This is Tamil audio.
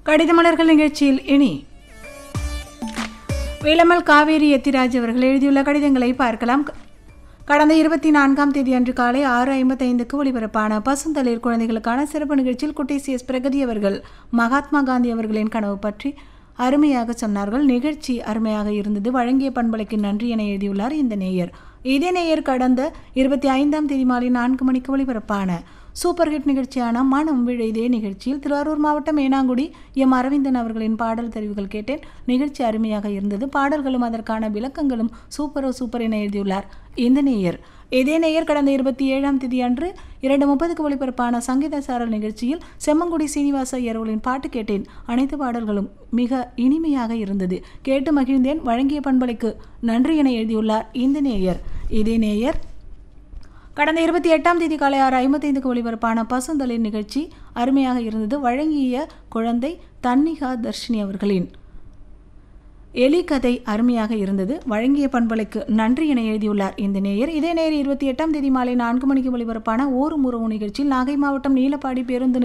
கடிதமலர்கள் நிகழ்ச்சியில் இனி வேலமல் காவேரி எத்திராஜ் அவர்கள் எழுதியுள்ள கடிதங்களை பார்க்கலாம் கடந்த இருபத்தி நான்காம் தேதி அன்று காலை ஆறு ஐம்பத்தைந்துக்கு ஒளிபரப்பான பசுந்தளிர் குழந்தைகளுக்கான சிறப்பு நிகழ்ச்சியில் குட்டி சி எஸ் பிரகதி அவர்கள் மகாத்மா காந்தி அவர்களின் கனவு பற்றி அருமையாக சொன்னார்கள் நிகழ்ச்சி அருமையாக இருந்தது வழங்கிய பண்பலைக்கு நன்றி என எழுதியுள்ளார் இந்த நேயர் இதே நேயர் கடந்த இருபத்தி ஐந்தாம் தேதி மாலை நான்கு மணிக்கு ஒளிபரப்பான சூப்பர் ஹிட் நிகழ்ச்சியான மனம் விழைதே நிகழ்ச்சியில் திருவாரூர் மாவட்டம் ஏனாங்குடி எம் அரவிந்தன் அவர்களின் பாடல் தெரிவுகள் கேட்டேன் நிகழ்ச்சி அருமையாக இருந்தது பாடல்களும் அதற்கான விளக்கங்களும் சூப்பரோ சூப்பர் என எழுதியுள்ளார் இந்த நேயர் இதே நேயர் கடந்த இருபத்தி ஏழாம் தேதி அன்று இரண்டு முப்பதுக்கு ஒளிபரப்பான சங்கீத சாரல் நிகழ்ச்சியில் செம்மங்குடி சீனிவாச ஐயர்களின் பாட்டு கேட்டேன் அனைத்து பாடல்களும் மிக இனிமையாக இருந்தது கேட்டு மகிழ்ந்தேன் வழங்கிய பண்பலைக்கு நன்றி என எழுதியுள்ளார் இந்த நேயர் இதே நேயர் கடந்த இருபத்தி எட்டாம் தேதி காலை ஆறு ஐம்பத்தைந்துக்கு ஒளிபரப்பான பசுந்தளிர் நிகழ்ச்சி அருமையாக இருந்தது வழங்கிய குழந்தை தன்னிகா தர்ஷினி அவர்களின் எலி கதை அருமையாக இருந்தது வழங்கிய பண்பலைக்கு நன்றி என எழுதியுள்ளார் இந்த நேயர் இதே நேயர் இருபத்தி எட்டாம் தேதி மாலை நான்கு மணிக்கு ஒளிபரப்பான ஊரும் உறவு நிகழ்ச்சியில் நாகை மாவட்டம் நீலப்பாடி பேருந்து